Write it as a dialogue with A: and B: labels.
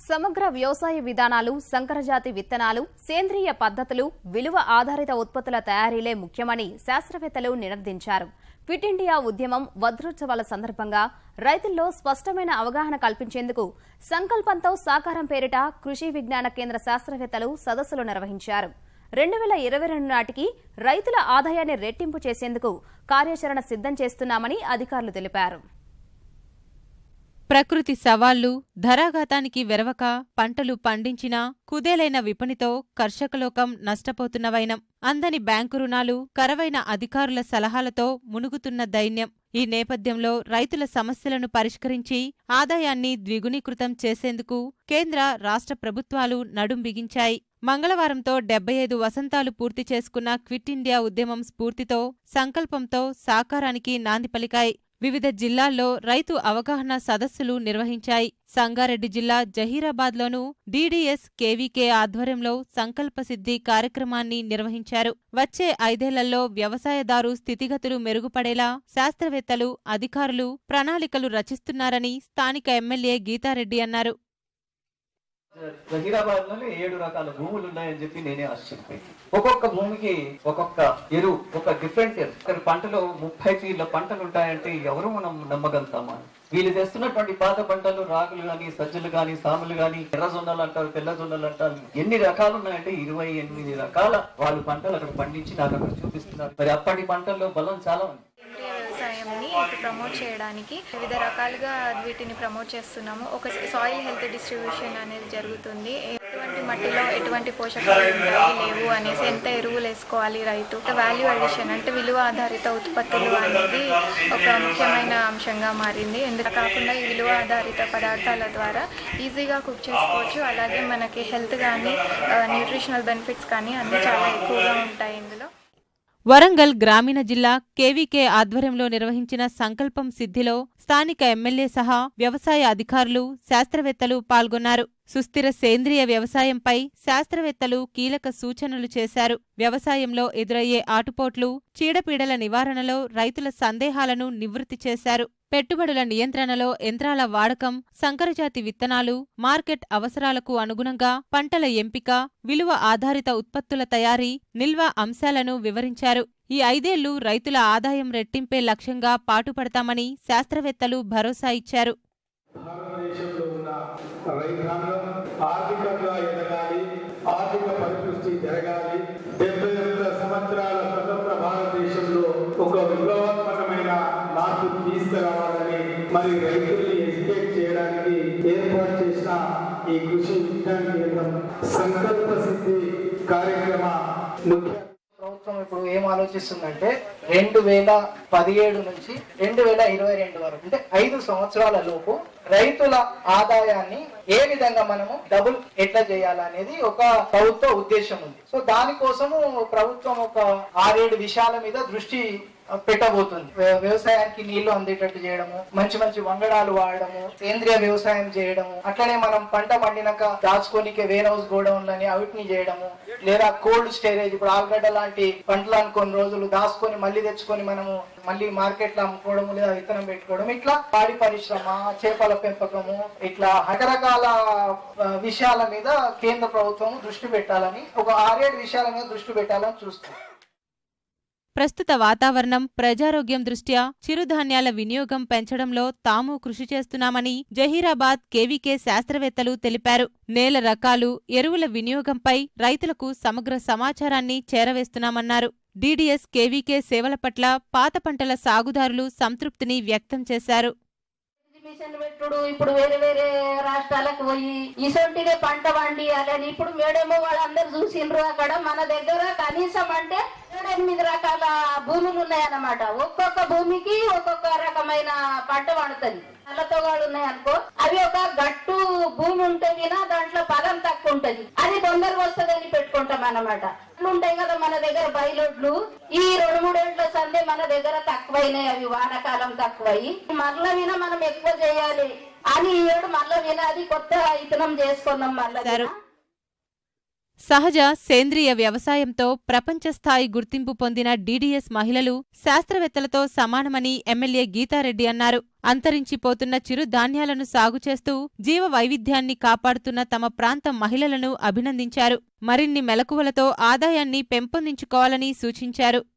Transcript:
A: సమగ్ర వ్యవసాయ విధానాలు సంకరజాతి విత్తనాలు సేంద్రియ పద్ధతులు విలువ ఆధారిత ఉత్పత్తుల తయారీలే ముఖ్యమని శాస్త్రవేత్తలు నినర్దించారు క్విట్ ఇండియా ఉద్యమం వజ్రోత్సవాల సందర్భంగా రైతుల్లో స్పష్టమైన అవగాహన కల్పించేందుకు సంకల్పంతో సాకారం పేరిట కృషి విజ్ఞాన కేంద్ర శాస్త్రవేత్తలు సదస్సులు నిర్వహించారు రెండు వేల ఇరవై రెండు నాటికి రైతుల ఆదాయాన్ని రెట్టింపు చేసేందుకు కార్యాచరణ సిద్ధం చేస్తున్నామని అధికారులు తెలిపారు
B: ప్రకృతి సవాళ్లు ధరాఘాతానికి వెరవక పంటలు పండించినా కుదేలైన విపణితో కర్షకలోకం నష్టపోతున్నవైనం అందని బ్యాంకు రుణాలు కరవైన అధికారుల సలహాలతో మునుగుతున్న దైన్యం ఈ నేపథ్యంలో రైతుల సమస్యలను పరిష్కరించి ఆదాయాన్ని ద్విగుణీకృతం చేసేందుకు కేంద్ర రాష్ట్ర ప్రభుత్వాలు నడుం బిగించాయి మంగళవారంతో డెబ్బై ఐదు వసంతాలు పూర్తి చేసుకున్న క్విట్ ఇండియా ఉద్యమం స్ఫూర్తితో సంకల్పంతో సాకారానికి నాంది పలికాయి వివిధ జిల్లాల్లో రైతు అవగాహన సదస్సులు నిర్వహించాయి సంగారెడ్డి జిల్లా జహీరాబాద్లోనూ డీడీఎస్ కేవీకే ఆధ్వర్యంలో సంకల్ప సిద్ధి కార్యక్రమాన్ని నిర్వహించారు వచ్చే ఐదేళ్లలో వ్యవసాయదారు స్థితిగతులు మెరుగుపడేలా శాస్త్రవేత్తలు అధికారులు ప్రణాళికలు రచిస్తున్నారని స్థానిక ఎమ్మెల్యే గీతారెడ్డి అన్నారు
C: జహీరాబాద్ లోనే ఏడు రకాల భూములు ఉన్నాయని చెప్పి నేనే ఆశ్చర్యపోయింది ఒక్కొక్క భూమికి ఒక్కొక్క ఎరువు ఒక డిఫరెంట్ ఎరువు ఇక్కడ పంటలో ముప్పై తీర్ల పంటలు ఉంటాయంటే ఎవరు మనం నమ్మగలుగుతామా వీళ్ళు తెస్తున్నటువంటి పాత పంటలు రాగులు గాని సజ్జలు గాని సాములు గాని ఎర్ర జొన్నలు అంటారు తెల్ల జొన్నలు అంటారు ఎన్ని రకాలు ఉన్నాయంటే ఇరవై ఎనిమిది రకాల వాళ్ళు పంటలు అక్కడ పండించి నాకు అక్కడ చూపిస్తున్నారు మరి అప్పటి పంటల్లో బలం చాలా ఉంది
D: సేంద్రియ వ్యవసాయంని ఇప్పుడు ప్రమోట్ చేయడానికి వివిధ రకాలుగా వీటిని ప్రమోట్ చేస్తున్నాము ఒక సాయిల్ హెల్త్ డిస్ట్రిబ్యూషన్ అనేది జరుగుతుంది ఎటువంటి మట్టిలో ఎటువంటి పోషకాలు ఉంటాయి లేవు అనేసి ఎంత ఎరువులు వేసుకోవాలి రైతు వాల్యూ అడిషన్ అంటే విలువ ఆధారిత ఉత్పత్తులు అనేది ఒక ముఖ్యమైన అంశంగా మారింది ఎందుకు కాకుండా ఈ విలువ ఆధారిత పదార్థాల ద్వారా ఈజీగా కుక్ చేసుకోవచ్చు అలాగే మనకి హెల్త్ కానీ న్యూట్రిషనల్ బెనిఫిట్స్ కానీ అన్నీ చాలా ఎక్కువగా ఉంటాయి ఇందులో
B: వరంగల్ గ్రామీణ జిల్లా కేవీకే ఆధ్వర్యంలో నిర్వహించిన సంకల్పం సిద్ధిలో స్థానిక ఎమ్మెల్యే సహా వ్యవసాయ అధికారులు శాస్త్రవేత్తలు పాల్గొన్నారు సుస్థిర సేంద్రియ వ్యవసాయంపై శాస్త్రవేత్తలు కీలక సూచనలు చేశారు వ్యవసాయంలో ఎదురయ్యే ఆటుపోట్లు చీడపీడల నివారణలో రైతుల సందేహాలను నివృత్తి చేశారు పెట్టుబడుల నియంత్రణలో యంత్రాల వాడకం సంకరజాతి విత్తనాలు మార్కెట్ అవసరాలకు అనుగుణంగా పంటల ఎంపిక విలువ ఆధారిత ఉత్పత్తుల తయారీ నిల్వ అంశాలను వివరించారు ఈ ఐదేళ్లు రైతుల ఆదాయం రెట్టింపే లక్ష్యంగా పాటుపడతామని శాస్త్రవేత్తలు భరోసా ఇచ్చారు
E: భారతదేశంలో ఉన్న రైతాంగం ఆర్థికంగా ఎదగాలి ఆర్థిక పరిపుష్టి జరగాలి డెబ్బై ఎనిమిది సంవత్సరాల స్వతంత్ర భారతదేశంలో ఒక విప్లవాత్మకమైన మార్పు తీసుకురావాలని మరి రైతుల్ని ఎడ్యుకేట్ చేయడానికి ఏర్పాటు చేసిన ఈ కృషి విజ్ఞాన కేంద్రం సంకల్ప సిద్ధి కార్యక్రమ ముఖ్య
F: ప్రభుత్వం ఇప్పుడు ఏం ఆలోచిస్తుందంటే రెండు వేల పదిహేడు నుంచి రెండు వేల ఇరవై రెండు వరకు అంటే ఐదు సంవత్సరాల లోపు రైతుల ఆదాయాన్ని ఏ విధంగా మనము డబుల్ ఎట్లా చేయాలనేది ఒక ప్రభుత్వ ఉద్దేశం ఉంది సో దానికోసము ప్రభుత్వం ఒక ఆరేడు విషయాల మీద దృష్టి పెట్టబోతుంది వ్య- వ్యవసాయానికి నీళ్లు అందేటట్టు చేయడము మంచి మంచి వంగడాలు వాడడము సేంద్రియ వ్యవసాయం చేయడము అట్లనే మనం పంట పండినాక దాచుకోనికే వేర్ హౌస్ గోడౌన్లని అవిటిని చేయడము లేదా కోల్డ్ స్టోరేజ్ ఇప్పుడు ఆలుగడ్డ లాంటి పంటలను కొన్ని రోజులు దాచుకొని మళ్ళీ తెచ్చుకొని మనము మళ్ళీ మార్కెట్ లో అమ్ముకోవడము లేదా విత్తనం పెట్టుకోవడం ఇట్లా పాడి పరిశ్రమ చేపల పెంపకము ఇట్లా రకరకాల ఆ, విషయాల మీద కేంద్ర ప్రభుత్వం దృష్టి పెట్టాలని ఒక ఆరేడు విషయాల మీద దృష్టి పెట్టాలని చూస్తుంది
B: ప్రస్తుత వాతావరణం ప్రజారోగ్యం దృష్ట్యా చిరుధాన్యాల వినియోగం పెంచడంలో తాము కృషి చేస్తున్నామని జహీరాబాద్ కేవీకే శాస్త్రవేత్తలు తెలిపారు నేల రకాలు ఎరువుల వినియోగంపై రైతులకు సమగ్ర సమాచారాన్ని చేరవేస్తున్నామన్నారు డీడీఎస్ కేవీకే సేవల పట్ల పాత పంటల సాగుదారులు సంతృప్తిని వ్యక్తం చేశారు
G: మిషన్ పెట్టుడు ఇప్పుడు వేరే వేరే రాష్ట్రాలకు పోయి ఇసొంటినే పంట పండియాలని ఇప్పుడు మేడేమో వాళ్ళందరూ చూసిండ్రు అక్కడ మన దగ్గర కనీసం అంటే ఏడెనిమిది రకాల భూములు ఉన్నాయన్నమాట ఒక్కొక్క భూమికి ఒక్కొక్క రకమైన పంట పండుతుంది నల్లతోగాళ్ళు ఉన్నాయనుకో అవి ఒక గట్టు భూమి ఉంటే వినా దాంట్లో ఫలం తక్కువ ఉంటది అది తొందరగా వస్తుందని పెట్టుకుంటాం అన్నమాట అట్లా ఉంటాయి కదా మన దగ్గర బయలొడ్లు ఈ రెండు మూడేళ్ల సందే మన దగ్గర తక్కువైనాయి అవి వానాకాలం తక్కువయి మరల విన మనం ఎక్కువ చేయాలి అని ఈ ఏడు మళ్ళా విన అది కొత్త ఇతనం చేసుకున్నాం మళ్ళా
B: సరే.
G: విన.
B: సహజ సేంద్రియ వ్యవసాయంతో ప్రపంచ స్థాయి గుర్తింపు పొందిన డీడీఎస్ మహిళలు శాస్త్రవేత్తలతో సమానమని ఎమ్మెల్యే గీతారెడ్డి అన్నారు అంతరించిపోతున్న చిరుధాన్యాలను సాగు చేస్తూ జీవ వైవిధ్యాన్ని కాపాడుతున్న తమ ప్రాంత మహిళలను అభినందించారు మరిన్ని మెలకువలతో ఆదాయాన్ని పెంపొందించుకోవాలని సూచించారు